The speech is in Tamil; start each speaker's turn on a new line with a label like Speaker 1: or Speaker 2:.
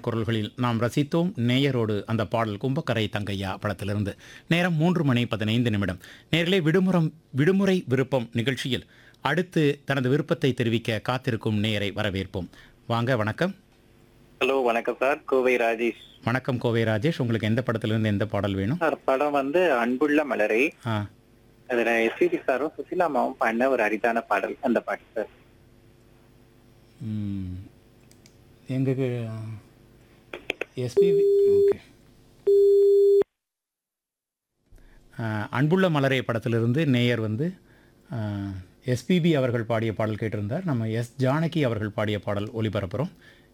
Speaker 1: குரல்களில் நாம் ரசித்தோம் நேயரோடு அந்த பாடல் கும்பக்கரை தங்கையா படத்திலிருந்து நேரம் மூன்று மணி பதினைந்து நிமிடம் நேரிலே விடுமுறம் விடுமுறை விருப்பம் நிகழ்ச்சியில் அடுத்து தனது விருப்பத்தை தெரிவிக்க காத்திருக்கும் நேயரை வரவேற்போம் வாங்க வணக்கம்
Speaker 2: ஹலோ வணக்கம் சார் கோவை ராஜேஷ்
Speaker 1: வணக்கம் கோவை ராஜேஷ் உங்களுக்கு எந்த படத்திலிருந்து எந்த பாடல் வேணும்
Speaker 2: சார் படம் வந்து அன்புள்ள மலரே
Speaker 1: ஆ
Speaker 2: அதுல எஸ்பிபி சாரும் சுசிலாமாவும் பண்ண ஒரு அரிதான பாடல் அந்த பாட்டு சார்
Speaker 1: ம், எங்களுக்கு எஸ்பிபி ஓகே அன்புள்ள மலரே படத்திலிருந்து நேயர் வந்து எஸ்பிபி அவர்கள் பாடிய பாடல் கேட்டிருந்தார் நம்ம எஸ் ஜானகி அவர்கள் பாடிய பாடல் ஒளிபரப்புகிறோம்